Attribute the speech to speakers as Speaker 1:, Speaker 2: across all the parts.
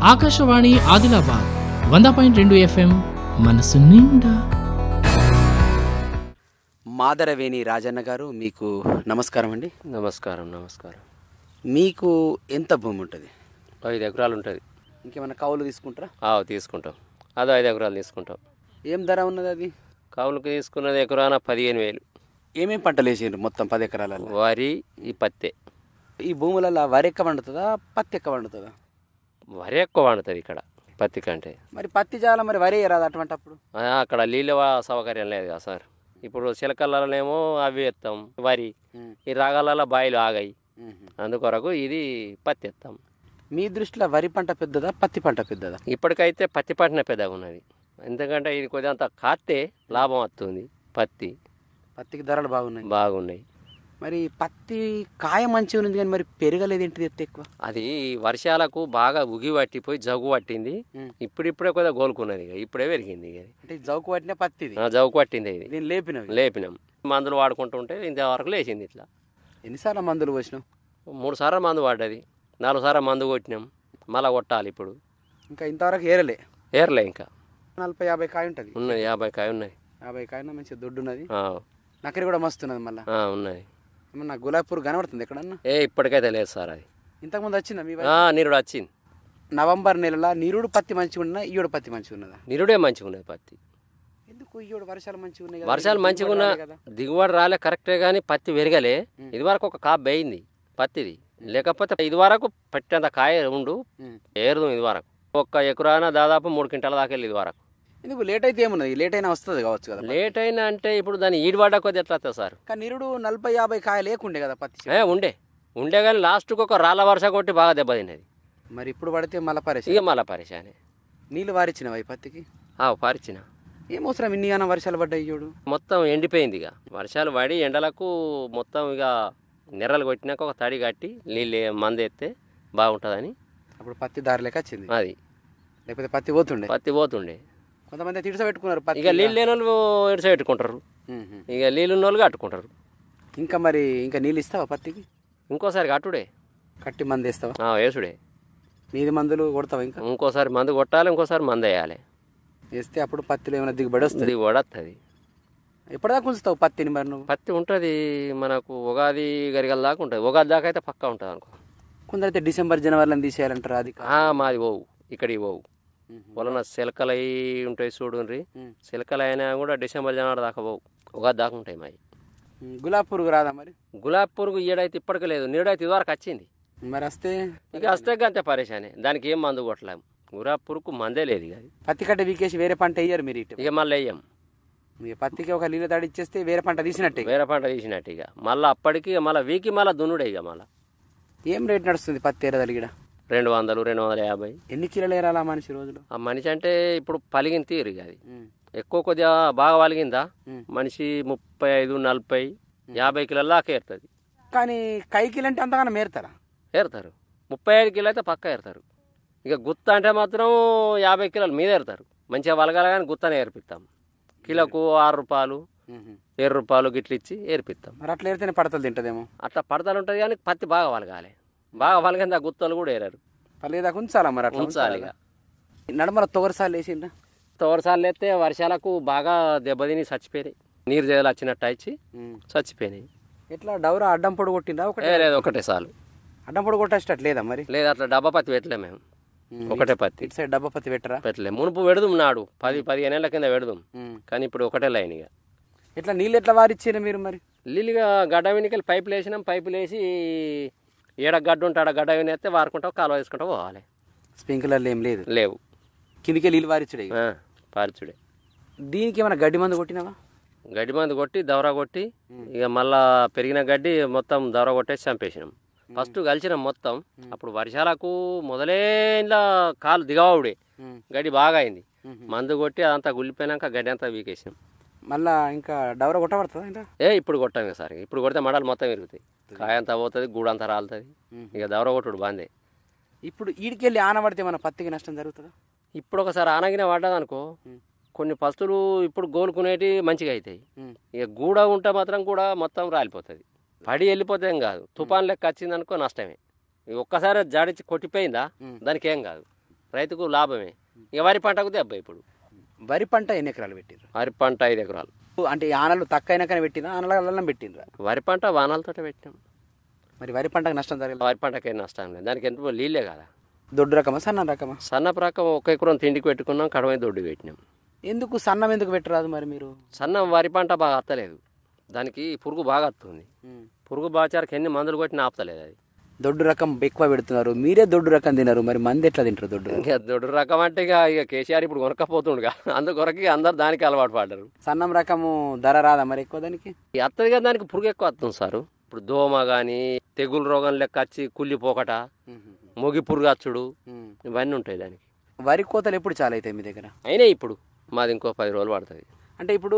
Speaker 1: ఆకాశవాణి ఆదిలాబాద్ వంద పాయింట్ రెండు ఎఫ్ఎం మనసు నిండా
Speaker 2: మాదరవేణి రాజన్న గారు మీకు నమస్కారం అండి
Speaker 3: నమస్కారం నమస్కారం
Speaker 2: మీకు ఎంత భూమి ఉంటుంది
Speaker 3: ఐదు ఎకరాలు ఉంటుంది
Speaker 2: ఇంకేమైనా కౌలు తీసుకుంటారా
Speaker 3: ఆవు తీసుకుంటాం అదో ఐదు ఎకరాలు తీసుకుంటాం
Speaker 2: ఏం ధర ఉన్నది అది
Speaker 3: కౌలుకి తీసుకున్నది ఎకరాన పదిహేను వేలు
Speaker 2: ఏమేం పంటలు వేసిండ్రు మొత్తం పది ఎకరాలలో
Speaker 3: వరి ఈ పత్తే
Speaker 2: ఈ భూములలో వరి ఎక్క పండుతుందా పత్తి ఎక్క పండుతుందా
Speaker 3: వరి ఎక్కువ పండుతుంది ఇక్కడ పత్తి కంటే
Speaker 2: మరి పత్తి చాలా మరి వరి రాదు అటువంటి అప్పుడు
Speaker 3: ఆ, అక్కడ నీళ్ళ వా- సౌకర్యం లేదు కదా సార్ ఇప్పుడు చిలకలలోనేమో అవి ఎత్తాం వరి ఈ రాగాలలో బాయిలు ఆగాయి అందుకొరకు ఇది పత్తి ఎత్తాం
Speaker 2: మీ దృష్టిలో వరి పంట పెద్దదా పత్తి పంట పెద్దదా
Speaker 3: ఇప్పటికైతే పత్తి పంటనే పెద్దగా ఉన్నది ఎందుకంటే ఇది కొద్దిగా కాస్తే లాభం వస్తుంది పత్తి
Speaker 2: పత్తికి ధరలు బాగున్నాయి
Speaker 3: బాగున్నాయి
Speaker 2: మరి పత్తి కాయ మంచిగా ఉంది కానీ మరి పెరగలేదు ఏంటిది ఎత్తు ఎక్కువ
Speaker 3: అది వర్షాలకు బాగా ఉగి పట్టిపోయి జగ్గు పట్టింది ఇప్పుడిప్పుడే కొద్దిగా గోలుకున్నది ఇక ఇప్పుడే పెరిగింది ఇక ఇది.
Speaker 2: అంటే జౌకు పట్టిన పత్తి ఇది
Speaker 3: ఆ, జగ్గు పట్టింది ఇది
Speaker 2: దీన్ని లేపినవి
Speaker 3: లేపినాం మందులు వాడుకుంటుంటే ఇంతవరకు లేచింది ఇట్లా
Speaker 2: ఎన్నిసార్లు మందులు పోసినావు
Speaker 3: మూడు సార్లు మందు పడ్డది నాలుగు సార్లు మందు కొట్టినాం మళ్ళా కొట్టాలి ఇప్పుడు
Speaker 2: ఇంకా ఇంతవరకు ఏరలే
Speaker 3: ఏర్లే ఇంకా
Speaker 2: నలభై యాభై కాయ ఉంటుంది
Speaker 3: ఉన్నది యాభై కాయ ఉన్నది
Speaker 2: యాభై కాయన మంచి దొడ్డు ఉన్నది
Speaker 3: ఆ,
Speaker 2: నకరి కూడా మస్తు ఉన్నది మళ్ళీ
Speaker 3: ఆ, ఉన్నది
Speaker 2: ఏమన్నా గులాబీ పురుగు కనబడుతుంది ఎక్కడన్నా
Speaker 3: ఏ ఇప్పటికైతే లేదు సార్ అది
Speaker 2: ఇంతకుముందు వచ్చిందా మీ
Speaker 3: ఆ, నిరుడు వచ్చింది
Speaker 2: నవంబర్ నెలలో నీరుడు పత్తి మంచిగా ఉన్నదా ఈయోడు పత్తి మంచిగా ఉన్నదా
Speaker 3: నిరుడే మంచిగా ఉన్నది పత్తి
Speaker 2: ఎందుకు ఈయోడు వర్షాలు మంచిగా ఉన్నాయి కదా?
Speaker 3: వర్షాలు
Speaker 2: దిగుబడి
Speaker 3: మంచిగా ఉన్న
Speaker 2: రాలే కదా
Speaker 3: దిగుబడి రాలే కరెక్టే కానీ పత్తి పెరగలే ఇది వరకు ఒక కాపు వేయింది పత్తిది లేకపోతే ఇది వరకు పట్టేంత కాయ ఉండు
Speaker 2: ఉమ్.
Speaker 3: ఏరుదు ఇది వరకు ఒక్క ఎకరాన దాదాపు మూడు క్వింటాల దాకా వెళ్ళి ఇది వరకు
Speaker 2: ఎందుకు లేట్ అయితే ఏమున్నది లేట్ అయినా వస్తుంది కావచ్చు కదా
Speaker 3: లేట్ అయినా అంటే ఇప్పుడు దాన్ని ఈడుపడ్డ కొద్ది ఎట్లా వస్తుంది సార్
Speaker 2: కానీ నిరుడు నలభై యాభై కాయ లేకుండే కదా పత్తి చెట్టు.
Speaker 3: ఏ ఉండే ఉండే కానీ లాస్ట్కి ఒక రాళ్ళ వర్ష కొట్టి బాగా దెబ్బతిన్నది
Speaker 2: మరి ఇప్పుడు పడితే మళ్ళీ పరిస్థితి
Speaker 3: ఇక మళ్ళా పరిశానే
Speaker 2: నీళ్ళు వారిచ్చినవా ఈ పత్తికి
Speaker 3: ఆ పారిచిన
Speaker 2: ఏం అవసరం ఇన్ని గానం వర్షాలు పడ్డాయి ఈయోడు
Speaker 3: మొత్తం ఎండిపోయింది ఇక వర్షాలు పడి ఎండలకు మొత్తం ఇక నెర్రలు కొట్టినాక ఒక తడి కట్టి నీళ్ళు మందు ఎత్తే బాగుంటుందని
Speaker 2: అప్పుడు పత్తి దారి లెక్క వచ్చింది
Speaker 3: అది
Speaker 2: లేకపోతే పత్తి పోతుండే
Speaker 3: పత్తి పోతుండే
Speaker 2: కొంతమంది తిడిస పెట్టుకున్నారు పత్తి
Speaker 3: ఇక నీళ్ళు లేని వాళ్ళు ఎడిస పెట్టుకుంటారు
Speaker 2: ఉహు.
Speaker 3: ఇక నీళ్ళు ఉన్న వాళ్ళు కట్టుకుంటారు
Speaker 2: ఇంకా మరి ఇంకా నీళ్ళు ఇస్తావా పత్తికి
Speaker 3: ఇంకోసారి కట్టుడే
Speaker 2: కట్టి మంది వేస్తావా
Speaker 3: ఆ, వేసుడే
Speaker 2: నీది మందులు కొడతావా ఇంకా
Speaker 3: ఇంకోసారి మందు కొట్టాలి ఇంకోసారి మందు వేయాలి
Speaker 2: వేస్తే అప్పుడు పత్తిలో ఏమైనా దిగుబడి వస్తుంది
Speaker 3: ఇది వస్తుంది
Speaker 2: ఎప్పటిదాకా ఉంచుతావు పత్తిని మరి నువ్వు
Speaker 3: పత్తి ఉంటుంది మనకు ఉగాది గరిగల దాకా ఉంటుంది ఉగాది దాకా అయితే పక్కా ఉంటుంది అనుకో
Speaker 2: కొందరైతే డిసెంబర్ జనవరిలో తీసేయాలంటారు అది కాదు.
Speaker 3: ఆ, మాది పోవు ఇక్కడికి పోవు వలన చిలకలు అయి ఉంటాయి చూడండి
Speaker 2: ఉమ్.
Speaker 3: చిలకలు అయినా కూడా డిసెంబర్ జనవరి దాకా పోవు ఉగాది దాకా ఉంటాయి మావి
Speaker 2: ఉమ్, గులాబీ పురుగు రాదా మరి
Speaker 3: గులాబీ పురుగు ఈడైతే ఇప్పటికి లేదు నీడైతే ఇదివరకు వచ్చింది
Speaker 2: మరి వస్తే
Speaker 3: ఇక వస్తే అంతే పరేషానే దానికి ఏం మందు కొట్టలేము గులాబీ పురుగు మందే లేదు ఇక అది.
Speaker 2: పత్తి కట్ట వీకేసి వేరే పంట వేయరు మీరు ఇటు
Speaker 3: ఇక మళ్ళీ వేయం
Speaker 2: ఇక పత్తికి ఒక నీళ్ళ తడి ఇచ్చేస్తే వేరే పంట తీసినట్టే
Speaker 3: వేరే పంట తీసినట్టు ఇక మళ్ళీ అప్పటికి మళ్ళీ వీకి మళ్ళీ దున్నుడే ఇక మళ్ళీ
Speaker 2: ఏం రేట్ నడుస్తుంది పత్తి ఏరదలిగిడ
Speaker 3: రెండు వందలు రెండు వందల యాభై
Speaker 2: ఎన్ని కిలోలు ఏరాలా మనిషి రోజులు
Speaker 3: ఆ మనిషి అంటే ఇప్పుడు పలిగిన తీరు ఇక అది
Speaker 2: ఉమ్.
Speaker 3: ఎక్కువ కొద్దిగా బాగా పలిగిందా
Speaker 2: ఉమ్.
Speaker 3: మనిషి ముప్పై ఐదు నలభై యాభై కిలోల దాకా ఏరుతుంది
Speaker 2: కానీ కైకిలు అంటే అంతగానో మేరుతారా
Speaker 3: ఏరుతారు ముప్పై ఐదు కిలో అయితే పక్కా ఏరుతారు ఇక గుత్త అంటే మాత్రం యాభై కిలోలు మీద ఏరుతారు మంచిగా వలగాల కానీ గుత్తనే ఏర్పిస్తాం కిలోకు ఆరు రూపాయలు
Speaker 2: ఉహు.
Speaker 3: ఏడు రూపాయలు గిట్లు ఇచ్చి ఏర్పిస్తాం
Speaker 2: మరి అట్లా ఏరితేనే పడతలు తింటదేమో
Speaker 3: అట్లా పడతాలు ఉంటుంది కానీ పత్తి బాగా వలగాలి బాగా వలగంది ఆ గుత్తలు కూడా ఏరారు
Speaker 2: పర్లేదాకా ఉంచాలా మరి అట్లా
Speaker 3: ఉంచాలి ఇక
Speaker 2: నడమల తొగరసాలు వేసిండ్రా
Speaker 3: తోరసాలు ఎత్తే వర్షాలకు బాగా దెబ్బతిని చచ్చిపోయినాయి నీరు జేదలు వచ్చినట్టు ఇచ్చి చచ్చిపోయినాయి
Speaker 2: ఎట్లా డౌరా అడ్డం పొడి కొట్టిండ్రా ఒకటి
Speaker 3: ఏ లేదు ఒకటే సాలు
Speaker 2: అడ్డం పొడి కొట్టేటట్టు లేదా మరి
Speaker 3: లేదు అట్లా డబ్బా పత్తి పెట్టలే మేము ఒకటే పత్తి
Speaker 2: ఇటు సైడ్ డబ్బా పత్తి పెట్టరా
Speaker 3: పెట్టలే మునుపు పెడదాం నాడు పది పదిహేను ఏళ్ళ కింద పెడదాం
Speaker 2: ఉమ్.
Speaker 3: కానీ ఇప్పుడు ఒకటే లైన్ ఇక
Speaker 2: ఎట్లా నీళ్ళు ఎట్లా వారిచ్చారు మీరు మరి
Speaker 3: లిల్లిగా గడ్డ వెనుకలు పైపులు వేసినాం పైపులు వేసి ఏడ గడ్డ ఉంటే ఆడ గడ్డ వేస్తే వారుకుంటావు కాలువ వేసుకుంటా పోవాలి
Speaker 2: స్ప్రింక్లర్లు ఏం లేదు
Speaker 3: లేవు
Speaker 2: కిందికే నీళ్ళు వారిచ్చుడే
Speaker 3: ఆ, పారిచుడే
Speaker 2: దీనికి ఏమైనా గడ్డి మందు కొట్టినావా
Speaker 3: గడ్డి మందు కొట్టి దవర కొట్టి ఇక మళ్ళా పెరిగిన గడ్డి మొత్తం దవర కొట్టేసి చంపేసినాం ఫస్ట్ కలిసినాం మొత్తం అప్పుడు వర్షాలకు మొదలే ఇంట్లో కాలు దిగవావుడే
Speaker 2: ఉమ్.
Speaker 3: గడ్డి బాగా అయింది మందు కొట్టి అదంతా గుల్లిపోయినాక గడ్డి అంతా వీకేసినాం
Speaker 2: మళ్ళా ఇంకా డౌరా కొట్టబడుతుందా ఇంకా
Speaker 3: ఏ ఇప్పుడు కొట్టాం ఇక సార్ ఇప్పుడు కొడితే మడలు మొత్తం విరుగుతాయి కాయ అంతా పోతుంది గూడంతా రాలుతుంది ఇక దవర కొట్టుడు బాందే
Speaker 2: ఇప్పుడు ఈడికెళ్ళి ఆనబడితే మన పత్తికి నష్టం జరుగుతుందా
Speaker 3: ఇప్పుడు ఒకసారి ఆనగిన పడ్డదనుకో కొన్ని పస్తులు ఇప్పుడు గోలుకునేటి మంచిగా అవుతాయి
Speaker 2: ఉమ్.
Speaker 3: ఇక గూడ ఉంటే మాత్రం కూడా మొత్తం రాలిపోతుంది పడి వెళ్ళిపోతే ఏం కాదు తుఫాన్ లెక్క వచ్చిందనుకో నష్టమే ఇక ఒక్కసారి జాడిచ్చి కొట్టిపోయిందా దానికి ఏం కాదు రైతుకు లాభమే ఇక వరి పంటకు దెబ్బ ఇప్పుడు
Speaker 2: వరి పంట ఎన్ని ఎకరాలు పెట్టిర్రు
Speaker 3: వరి పంట ఐదు ఎకరాలు
Speaker 2: అంటే ఈ ఆనలు తక్కువైనాకనే పెట్టినా ఆనల పెట్టినరా
Speaker 3: వరి పంట వానాలతో పెట్టినాం
Speaker 2: మరి వరి పంటకు నష్టం జరగలేదు
Speaker 3: వరి పంటకి నష్టం లేదు దానికి ఎంత నీళ్ళే కదా
Speaker 2: దొడ్డు రకమా సన్న రకమా
Speaker 3: సన్నపు రకం ఒక ఎకరం తిండికి పెట్టుకున్నాం కడవై దొడ్డు పెట్టినాం
Speaker 2: ఎందుకు సన్నం ఎందుకు పెట్టరాదు మరి మీరు
Speaker 3: సన్నం వరి పంట బాగా అత్తలేదు దానికి పురుగు బాగా వస్తుంది పురుగు బాచారికి ఎన్ని మందులు కొట్టినా ఆపుతలేదు అది
Speaker 2: దొడ్డు రకం ఎక్కువ పెడుతున్నారు మీరే దొడ్డు రకం తినరు మరి మంది ఎట్లా తింటారు దొడ్డు రకం?
Speaker 3: ఇంకా దొడ్డు రకం అంటే ఇక ఇక కేసీఆర్ ఇప్పుడు కొనకపోతుండగా అందుకొరకు అందరు దానికి అలవాటు పడ్డారు
Speaker 2: సన్నం రకము ధర రాదా మరి ఎక్కువ దానికి
Speaker 3: ఈ అత్తది కదా దానికి పురుగు ఎక్కువ వస్తుంది సారు ఇప్పుడు దోమ కానీ తెగులు రోగం లెక్క వచ్చి కుళ్ళిపోకట మొగి పురుగు అచ్చుడు ఇవన్నీ ఉంటాయి దానికి
Speaker 2: వరి కోతలు ఎప్పుడు చాలా అవుతాయి మీ దగ్గర
Speaker 3: అయినా ఇప్పుడు మాది ఇంకో పది రోజులు పడుతుంది
Speaker 2: అంటే ఇప్పుడు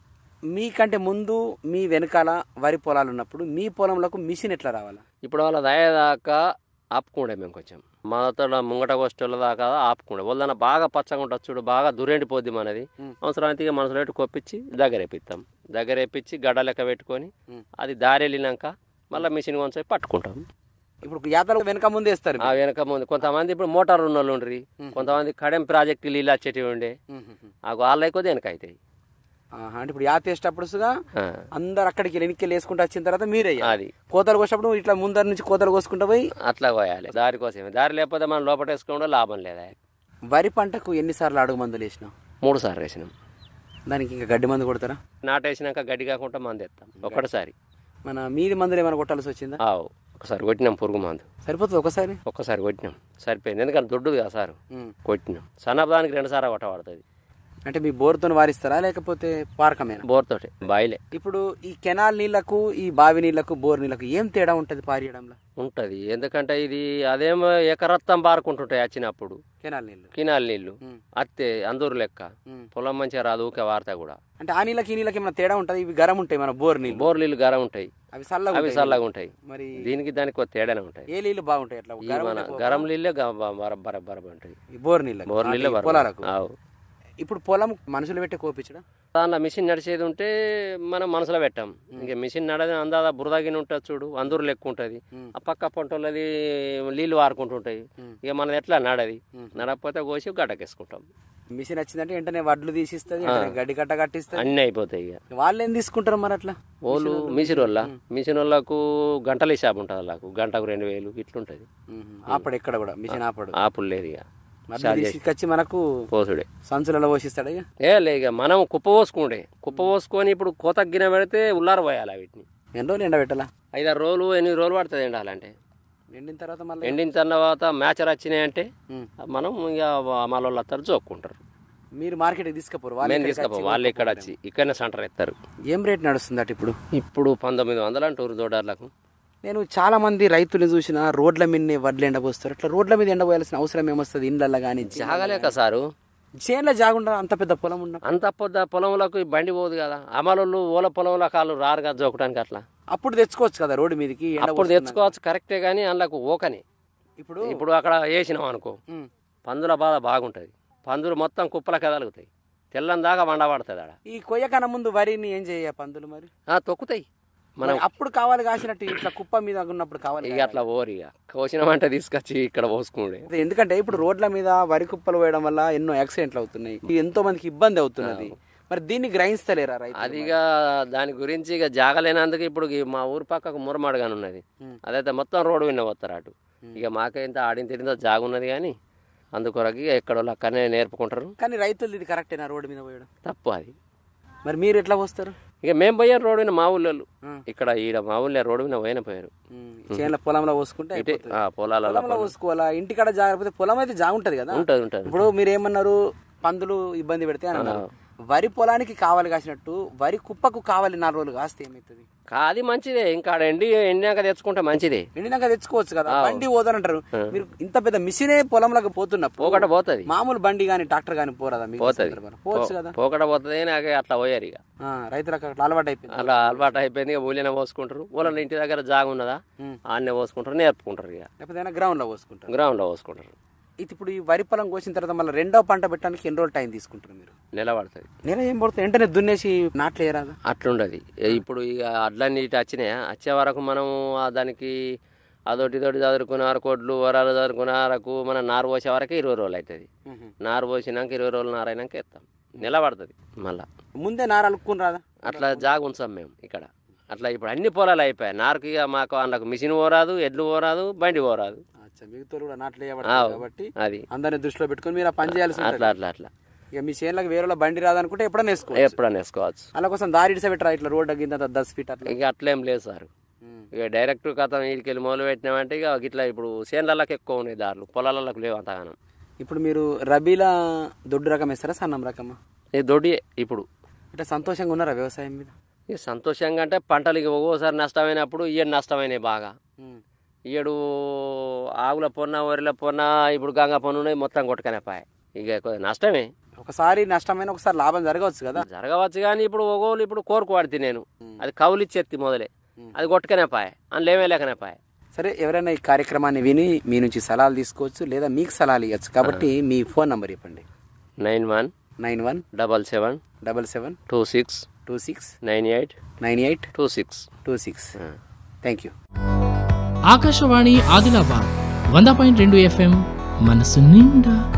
Speaker 2: మీకంటే ముందు మీ వెనకాల వరి పొలాలు ఉన్నప్పుడు మీ పొలంలోకి మిషన్ ఎట్లా రావాలా
Speaker 3: ఇప్పుడు వాళ్ళ దయదాకా ఆపుకుండే మేము కొంచెం మాతో ముంగట వస్తువుల దాకా ఆపుకుండే వాళ్ళ బాగా పచ్చగా ఉంటుంది చూడు బాగా దురెండిపోద్ది మనది అవసరానికి ఇక మనసులో పెట్టి కొప్పించి దగ్గర వేపిస్తాం దగ్గర వేపించి గడ్డ లెక్క పెట్టుకొని అది దారి వెళ్ళినాక మళ్ళీ మిషన్ కొంచెం పట్టుకుంటాం
Speaker 2: ఇప్పుడు యాతలు వెనక ముందు వేస్తారు
Speaker 3: ఆ వెనక ముందు కొంతమంది ఇప్పుడు మోటార్ ఉన్న వాళ్ళు ఉండ్రి కొంతమంది కడెం ప్రాజెక్టు నీళ్ళు వచ్చేటివి ఉండే ఆ వాళ్ళ ఎక్కువ వెనక అవుతాయి
Speaker 2: ఆహా, అంటే ఇప్పుడు యాత వేసేటప్పుడు సుగా
Speaker 3: ఆ,
Speaker 2: అందరు అక్కడికి వెనక్కి వేసుకుంటూ వచ్చిన తర్వాత మీరే వేయాలి.
Speaker 3: అది
Speaker 2: కోతలు కోసినప్పుడు ఇట్లా ముందర నుంచి కోతలు కోసుకుంటూ పోయి
Speaker 3: అట్లా పోయాలి దారి కోసమే దారి లేకపోతే మనం లోపల వేసుకోవడం లాభం లేదా
Speaker 2: వరి పంటకు ఎన్నిసార్లు అడుగు మందులు వేసినాం
Speaker 3: మూడు సార్లు వేసినాం
Speaker 2: దానికి ఇంకా గడ్డి మందు కొడతారా
Speaker 3: నాటేసినాక గడ్డి కాకుండా మందు ఎత్తాం ఒకటిసారి
Speaker 2: మన మీది మందులు ఏమైనా కొట్టాల్సి వచ్చిందా
Speaker 3: ఆవు ఒకసారి కొట్టినాం పురుగు మందు
Speaker 2: సరిపోతుంది ఒకసారి
Speaker 3: ఒక్కసారి కొట్టినాం సరిపోయింది ఎందుకంటే దొడ్డుది కదా సారు
Speaker 2: ఉమ్.
Speaker 3: కొట్టినాం సన్నపదానికి రెండు సార్లు కొట్టబడుతుంది
Speaker 2: అంటే మీ బోర్తో వారిస్తారా లేకపోతే పారకమేనా
Speaker 3: బోర్ తోటి బాయిలే
Speaker 2: ఇప్పుడు ఈ కెనాల్ నీళ్లకు ఈ బావి నీళ్లకు బోర్ నీళ్లకు ఏం తేడా ఉంటుంది పారియడంలో
Speaker 3: ఉంటుంది ఎందుకంటే ఇది అదేమో ఎకరత్తం బారుకుంటుంటాయి వచ్చినప్పుడు
Speaker 2: కెనాల్ నీళ్లు
Speaker 3: కినాల నీళ్ళు
Speaker 2: ఉమ్.
Speaker 3: అత్తే అందూరు లెక్క
Speaker 2: ఉమ్.
Speaker 3: పొలం మంచిగా రాదు ఊకే వార్త కూడా
Speaker 2: అంటే ఆ నీళ్ళకి ఈ నీళ్ళకి ఏమైనా తేడా ఉంటుంది ఇవి గరం ఉంటాయి మన బోర్ నీళ్ళు
Speaker 3: బోర్ నీళ్ళు గరం ఉంటాయి
Speaker 2: అవి చల్లగా
Speaker 3: అవి
Speaker 2: ఉంటాయి.
Speaker 3: చల్లగా ఉంటాయి
Speaker 2: మరి
Speaker 3: దీనికి దానికి ఒక తేడానే ఉంటాయి
Speaker 2: ఏ నీళ్ళు బాగుంటాయి అట్లా
Speaker 3: ఈ
Speaker 2: గరం
Speaker 3: మన
Speaker 2: ఉండే
Speaker 3: గరం నీళ్ళే గ- బ- బర బర బర ఉంటాయి
Speaker 2: ఈ బోర్ నీళ్ళకి
Speaker 3: బోర్ నీళ్ళే
Speaker 2: ఆ, ఈ
Speaker 3: బర
Speaker 2: పొలాలకు
Speaker 3: ఆవు
Speaker 2: ఇప్పుడు పొలం మనుషులు పెట్టి కోపించడం
Speaker 3: దానిలో మిషన్ నడిచేది ఉంటే మనం మనసులో పెట్టాం ఇంకా మిషన్ నడది అందాద బురదగిన ఉంటుంది చూడు అందూరు లెక్క ఉంటుంది
Speaker 2: ఉమ్.
Speaker 3: ఆ పక్క పొంటోళ్ళది నీళ్ళు వారుకుంటుంటాయి
Speaker 2: ఉమ్.
Speaker 3: ఇక మనది ఎట్లా నడది
Speaker 2: ఉమ్.
Speaker 3: నడకపోతే కోసి గడ్డకేసుకుంటాం
Speaker 2: మిషన్ వచ్చిందంటే వెంటనే వడ్లు తీసిస్తుంది వెంటనే గడ్డి కట్ట కట్టిస్తుంది
Speaker 3: అన్నీ అయిపోతాయి ఇక
Speaker 2: వాళ్ళు ఏం తీసుకుంటారు మరి అట్లా
Speaker 3: ఓళ్ళు మిషన్ వాళ్ళ మిషన్ వాళ్ళకు గంటల షాప్ ఉంటుంది వాళ్ళకు గంటకు రెండు వేలు ఇట్లుంటుంది
Speaker 2: ఆపడు ఎక్కడ కూడా మిషన్ ఆపడు
Speaker 3: ఆపులు లేదు ఇక
Speaker 2: వడ్లు తీసుకొచ్చి మనకు
Speaker 3: పోసుడే
Speaker 2: సంచులలో పోషిస్తాడు ఇక
Speaker 3: ఏ లే ఇక మనం కుప్ప పోసుకుండే కుప్ప పోసుకొని ఇప్పుడు కోత గిన పెడితే ఉల్లార పోయాలి వీటిని
Speaker 2: ఎన్ని రోజులు ఎండబెట్టాలా
Speaker 3: ఐదారు రోజులు ఎనిమిది రోజులు పడుతుంది ఎండాలంటే
Speaker 2: ఎండిన తర్వాత మళ్ళీ
Speaker 3: ఎండిన తర్వాత మ్యాచర్ వచ్చినాయంటే
Speaker 2: ఉమ్.
Speaker 3: మనం ఇక మన వాళ్ళు వస్తారు జోక్కుంటారు
Speaker 2: మీరు మార్కెట్కి తీసుకుపోరు వాళ్ళు
Speaker 3: మేము
Speaker 2: ఇక్కడికి
Speaker 3: తీసుకపో
Speaker 2: వచ్చి
Speaker 3: వాళ్ళు ఇక్కడ వచ్చి ఇక్కడనే సెంటర్ ఎత్తారు
Speaker 2: ఏం రేట్ నడుస్తుంది అటు ఇప్పుడు
Speaker 3: ఇప్పుడు పంతొమ్మిది వందలు అంటారు దోడర్లకు
Speaker 2: నేను చాలా మంది రైతులు చూసిన రోడ్ల మీద వడ్లు ఎండబోస్తారు అట్లా రోడ్ల మీద ఎండబోయాల్సిన అవసరం ఏమొస్తుంది ఇండ్లల్లో కానీ
Speaker 3: జాగలేక సారు
Speaker 2: చేనులో జాగుండ అంత పెద్ద పొలం ఉన్న
Speaker 3: అంత పొద్దు పొలంలోకి ఈ బండి పోదు కదా అమలు ఓల పొలంలో కాళ్ళు రారు కదా జోకడానికి అట్లా
Speaker 2: అప్పుడు తెచ్చుకోవచ్చు కదా రోడ్డు మీదకి ఎండ
Speaker 3: అప్పుడు తెచ్చుకోవచ్చు కరెక్టే కానీ అందులోకి ఓకని
Speaker 2: ఇప్పుడు
Speaker 3: ఇప్పుడు అక్కడ వేసినాం అనుకో
Speaker 2: ఉమ్.
Speaker 3: పందుల బాధ బాగుంటుంది పందులు మొత్తం కుప్పల కదలుగుతాయి తెల్లని దాకా వండబడుతుంది ఆడ
Speaker 2: ఈ కొయ్యకన ముందు వరిని ఏం చేయ పందులు మరి
Speaker 3: ఆ, తొక్కుతాయి మనం
Speaker 2: మరి అప్పుడు కావాలి కాసినట్టు ఇట్లా కుప్ప మీద ఉన్నప్పుడు కావాలి
Speaker 3: ఇక అట్లా ఓరు ఇక కోసినామంటే తీసుకొచ్చి ఇక్కడ పోసుకునే
Speaker 2: కాయాలి. ఎందుకంటే ఇప్పుడు రోడ్ల మీద వరి కుప్పలు వేయడం వల్ల ఎన్నో యాక్సిడెంట్లు అవుతున్నాయి ఎంతో మందికి ఇబ్బంది అవుతున్నది మరి దీన్ని గ్రహిస్తలేరా రైతు
Speaker 3: అది ఇక దాని గురించి ఇక జాగలేనందుకు ఇప్పుడు ఈ మా ఊరి పక్కకు మురమాడుగాని ఉన్నది
Speaker 2: ఉమ్.
Speaker 3: అదైతే మొత్తం రోడ్డు విన్న వస్తారు అటు ఇక మాకైతే ఆడిన తిరిగిందో జాగున్నది కానీ అందుకొరకు ఇక ఎక్కడో అక్కడనే నేర్పుకుంటారు
Speaker 2: కానీ రైతులు ఇది కరెక్టేనా రోడ్డు మీద పోయడం
Speaker 3: తప్పు అది
Speaker 2: మరి మీరు ఎట్లా వస్తారు
Speaker 3: ఇక మేము పోయాం రోడ్డు విన మా ఊళ్ళో
Speaker 2: ఉమ్.
Speaker 3: ఇక్కడ ఈడ మా ఊళ్ళో రోడ్డు విన పోయిన పోయారు
Speaker 2: చేనుల పొలంలో పోసుకుంటే
Speaker 3: ఇటే
Speaker 2: అయిపోతుంది.
Speaker 3: ఆ, పొలాలలో
Speaker 2: పొలంలో పోసుకోవాలా ఇంటికాడ జాగ్రత్త పొలం అయితే జాగుంటది కదా
Speaker 3: ఉంటుంది ఉంటుంది
Speaker 2: ఇప్పుడు మీరు ఏమన్నారు పందులు ఇబ్బంది పెడితే అని అన్నారు వరి పొలానికి కావాలి కాసినట్టు వరి కుప్పకు కావాలి నాలుగు రోజులు కాస్తే ఏమవుతుంది
Speaker 3: అది మంచిదే ఇంకా ఆడ ఎండి ఎండినాక తెచ్చుకుంటే మంచిదే
Speaker 2: ఎండినాక తెచ్చుకోవచ్చు కదా బండి పోదనంటారు మీరు ఇంత పెద్ద మిషనే పొలంలోకి పోతున్నప్పుడు
Speaker 3: పోకట పోతుంది
Speaker 2: మామూలు బండి కానీ ట్రాక్టర్ కానీ పోరాదా మీకు
Speaker 3: పోతుంది
Speaker 2: సందర్భంలో? పోవచ్చు కదా
Speaker 3: పోకట పోతుంది నాకు అట్లా పోయారు ఇక
Speaker 2: ఆ, రైతులకు అట్లా అలవాటు అయిపోయింది
Speaker 3: అలా అలవాటు అయిపోయింది ఇక ఊళ్ళోనే పోసుకుంటారు ఊళ్ళో ఇంటి దగ్గర జాగ ఉన్నదా
Speaker 2: ఉమ్.
Speaker 3: ఆడనే పోసుకుంటారు నేర్పుకుంటారు ఇక
Speaker 2: లేకపోతే గ్రౌండ్ లో పోసుకుంటారు
Speaker 3: గ్రౌండ్లో పోసుకుంటారు
Speaker 2: ఇది ఇప్పుడు ఈ వరి పొలం కోసిన తర్వాత మళ్ళీ రెండో పంట పెట్టడానికి ఎన్ని రోజులు టైం తీసుకుంటారు మీరు
Speaker 3: నిలబడుతుంది
Speaker 2: నేను ఏం పడుతుంది వెంటనే దున్నేసి నాట్లు వేయరాదా
Speaker 3: అట్లుండదు ఇప్పుడు ఇక అడ్లన్నీ ఇటు వచ్చినాయా వచ్చే వరకు మనం ఆ దానికి అదొకటి ఇదొకటి చదువుకున్నారు కొడ్లు వరాలు చదువుకున్నారకు మన నారు పోసే వరకు ఇరవై రోజులు అవుతుంది నారు పోసినాక ఇరవై రోజులు నారు అయినాక ఎత్తాం నిలబడుతుంది మళ్ళా
Speaker 2: ముందే నార అలుక్కుని రాదా
Speaker 3: అట్లా జాగ ఉంచాం మేము ఇక్కడ అట్లా ఇప్పుడు అన్ని పొలాలు అయిపోయాయి నారుకి ఇక మాకు అందులోకి మిషన్ పోరాదు ఎడ్లు పోరాదు బండి పోరాదు
Speaker 2: అచ్చా మిగతా కూడా నాట్లు
Speaker 3: ఆ,
Speaker 2: వేయబడతాయి కాబట్టి
Speaker 3: అది
Speaker 2: అందరిని దృష్టిలో పెట్టుకొని మీరు ఆ పని చేయాల్సి ఉంటుంది
Speaker 3: అట్లా అట్లా అట్లా
Speaker 2: ఇక మీ చేనులకు వేరే వాళ్ళ బండి రాదనుకుంటే ఎప్పుడైనా వేసుకో
Speaker 3: ఎప్పుడన్నా వేసుకోవచ్చు
Speaker 2: అలా కోసం దారి ఇడిస పెట్టరా ఇట్లా రోడ్ గింత దస్ ఫీట్ అట్లా
Speaker 3: ఇక అట్లేం లేదు సార్ ఇక డైరెక్ట్ కథ వీడికి వెళ్ళి మొదలు పెట్టినామంటే ఇక ఇట్లా ఇప్పుడు చేనులకి ఎక్కువ ఉన్నాయి దారులు పొలాలకు లేవు అంతగానం
Speaker 2: ఇప్పుడు మీరు రబీలా దొడ్డు రకం వేస్తారా సన్నం రకమా
Speaker 3: ఇది దొడ్డి ఇప్పుడు
Speaker 2: ఇట్లా సంతోషంగా ఉన్నారా వ్యవసాయం మీద
Speaker 3: ఇక సంతోషంగా అంటే పంటలు ఇక ఒక్కోసారి నష్టమైనప్పుడు ఇయ్యడు నష్టమైనాయి బాగా ఈడు ఆవుల పొన్న వరిల పొన్న ఇప్పుడు గంగ పొన్న ఉన్నాయి మొత్తం కొట్టుకనే పాయ ఇక కొద్దిగా నష్టమే
Speaker 2: ఒకసారి నష్టమైన ఒకసారి లాభం జరగవచ్చు కదా
Speaker 3: జరగవచ్చు కానీ ఇప్పుడు ఒగోలు ఇప్పుడు కోరుకు వాడితే నేను అది కౌలిచ్చేత్తి మొదలే అది కొట్టుకనే పాయ అందులో ఏమీ లేకనే పాయ
Speaker 2: సరే ఎవరైనా ఈ కార్యక్రమాన్ని విని మీ నుంచి సలహాలు తీసుకోవచ్చు లేదా మీకు సలహాలు ఇవ్వచ్చు కాబట్టి మీ ఫోన్ నంబర్ చెప్పండి
Speaker 3: nine one
Speaker 2: nine one
Speaker 3: double seven
Speaker 2: double seven
Speaker 3: two six
Speaker 2: two six
Speaker 3: nine eight
Speaker 2: nine eight
Speaker 3: two six
Speaker 2: two six thank you
Speaker 1: Akashvani Adilabad వంద పాయింట్ రెండు ఎఫ్ఎం మనసు నిండా